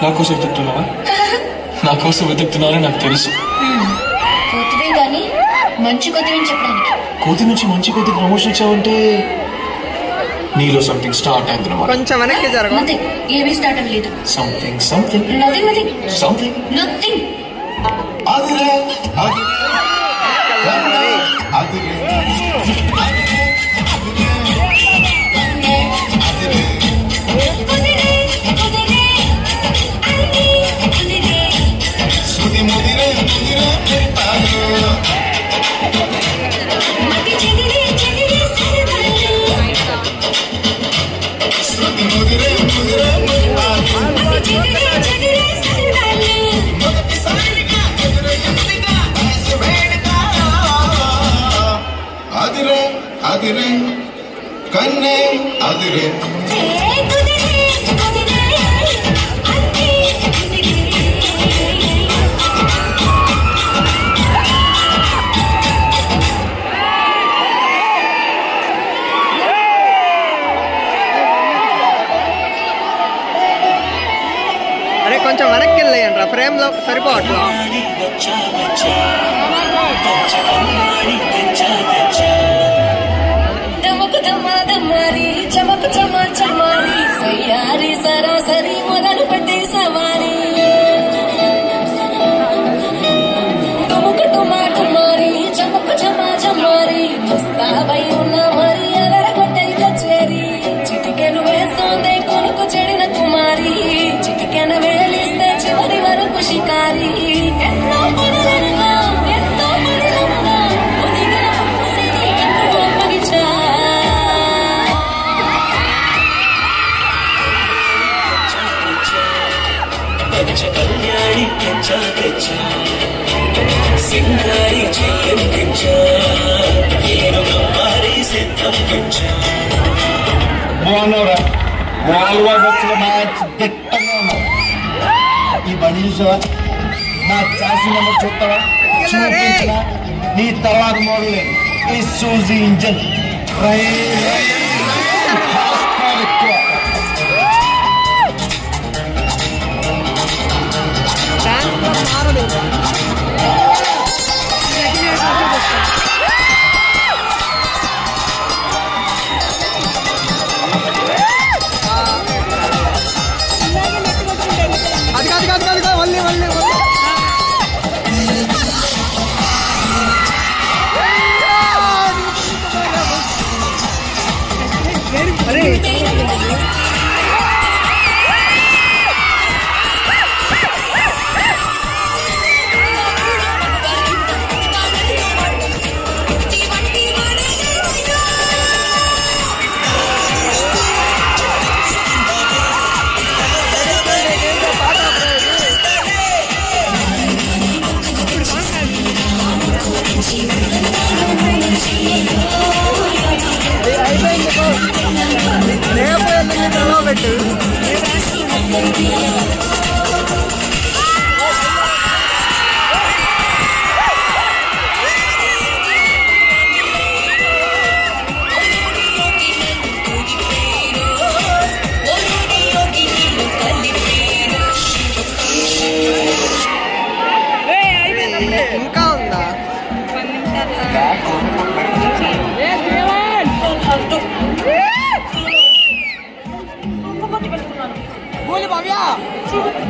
నా కోసం వెతుకుతున్నావా నా కోసం వెతుకుతున్నారని నాకు తెలుసు కొత్తదే కానీ మంచి కొత్తవి చెప్పడానికి కోతి నుంచి మంచి కోతి ప్రమోషన్ ఇచ్చావంటే నీలో సంథింగ్ స్టార్ట్ అయింది అనమాట కొంచెం వెనక్కి జరగ నథింగ్ ఏమీ స్టార్ట్ అవ్వలేదు something something nothing nothing something nothing అదిరే అదిరే అదిరే సుది ముదిరే ముదిరే పెట్టాను సుది ముదిరే ముదిరే పెట్టాను మొదటిసారిగా ఎదురెదురుగా వయసు వేడుక. అదిరే అదిరే కన్నే అదిరే అరే కొంచెం వెనక్కి వెళ్ళేయండి రా ఫ్రేమ్ లో సరిపోవట్లా దమకు దమా దమారి చమకు చమా చమారి సయ్యారి సరాసరి మొదలు పెట్టి సవారి టుముకు టుమా టుమారి చమకు చమా చమారి ముస్తాబై ఉన్న మరి అలర కొట్టని కచేరి చిటికెను వేస్తోంది కొనుకు చెడిన కుమారి చిటికెన వేలిస్తే చివరి వరకు షికారి ఎన్నో పనులనుగా ఎంతో పనులనుగా ఒదిగిన అప్పుడిని ఎక్కడో అప్పగించా కళ్యాణి తెచ్చా తెచ్చా సింగారి చెయ్యం తెచ్చా నేను గమ్మారి సిద్ధం తెచ్చా బాగున్నావురా మాల్వా బస్సులో మ్యాచ్ దిట్టంగా ఉన్నావు ఈ బండి చూసావా నా చాసి నెంబర్ చూస్తావా చూపించిన నీ తర్వాత మోడల్ ఈ సూజీ ఇంజన్ రై రై హార్స్ పవర్ ఎక్కువ ట్రాన్స్ఫర్ మారదు అది కాదు కాదు కాదు కాదు మళ్ళీ మళ్ళీ మళ్ళీ అరే రేపు ఎల్లుండి సెలవు పెట్టు ఇంకా ఉందా భూలి భవ్య